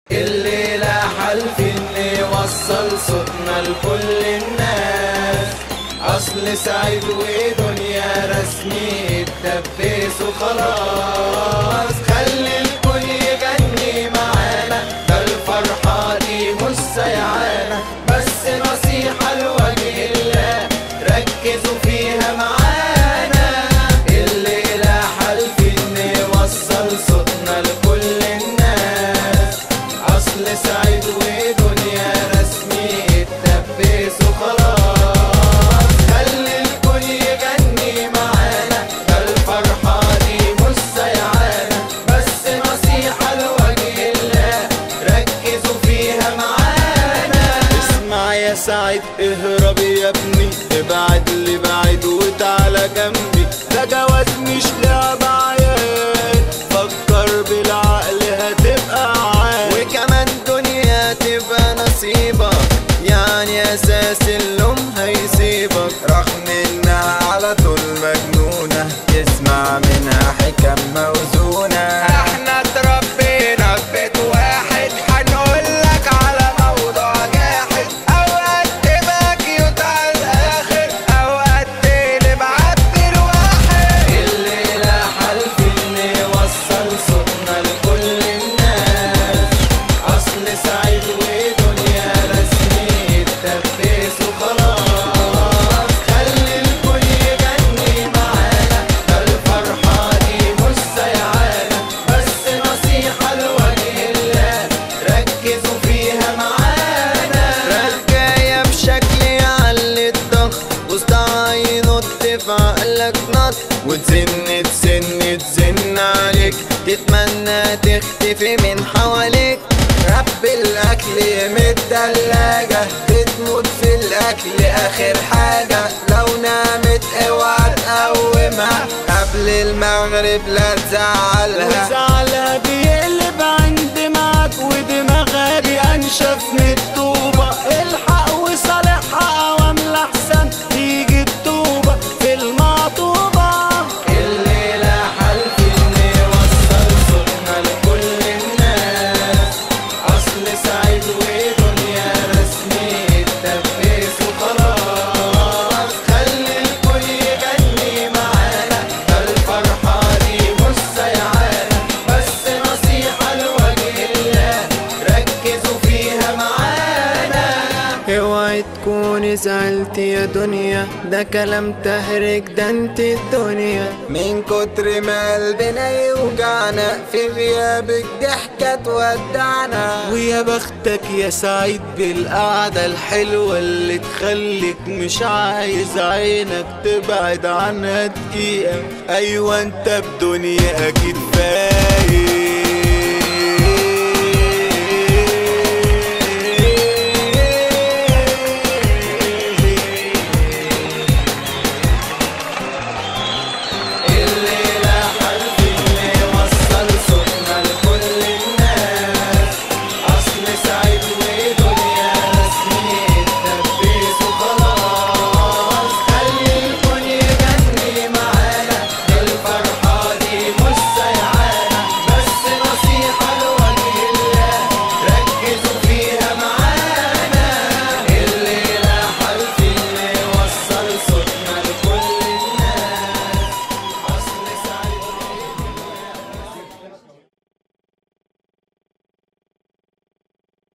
الليلة حلف إني وصل صوتنا لكل الناس أصل سعيد ودنيا رسمي التبس وخلاص خلي الكل يغني معانا ده الفرحة دي مش سيعانة بس نصيحة لوجه الله ركزوا فيها معانا الليلة حلف إني وصل صوتنا لكل الناس أصل سعيد ودنيا رسمي التبس وخلاص خلي الكل يغني معانا ده الفرحة دي مش سيعانة بس نصيحة لوجه الله ركزوا فيها معانا اسمع يا سعيد اهرب يا ابني ابعد لي بعيد وتعالى جنبي ده جواز مش لعبة عيال فكر بالعقل هتبقى عال وكمان دنيا تبقى نصيبك يعني اساس اللوم هيسيبك رغم انها على طول مجنونة تسمع منها حكم موزونة احنا اتربينا في بيت واحد هنقول لك على موضوع جاحد اوقات تبقى كيوت على الاخر اوقات تقلب عبد الواحد الليلة حلف إني وصل صوتنا لكل الناس أصل سعيد ودنيا رسمي التبس وخلاص خلي الكل يغني معانا ده الفرحة دي مش سيعانة بس نصيحة لوجه الله ركزوا فيها معانا رجاية بشكل يعلي الضغط وسط عينه في عقلك نط وتزن تزن تزن عليك تتمنى تختفي من حواليك رب الاكل يمد الثلاجة بتموت في الاكل اخر حاجة لو نامت اوعى تقومها قبل المغرب لا تزعلها وزعلها بيقلب عند دماغك ودماغها دي انشف من الطوبة الحق وصالحها اوامل احسن تيجي التوبة في المعطوبة الليلة حلف اني وصل صوتنا لكل الناس اصل سعيد ودنيا رسمي التبس وخلاص خلي الكل يغني معانا ده الفرحة دي مش سيعانة بس نصيحة لوجه الله ركزوا فيها معانا اوعي تكوني زعلت يا دنيا ده كلام تهرج ده انت الدنيا من كتر ما قلبنا يوجعنا في غيابك ضحكة تودعنا ويا بختك يا سعيد بالقعدة الحلوة اللي تخليك مش عايز عينك تبعد عنها دقيقة ايوه انت بدنيا اكيد فايق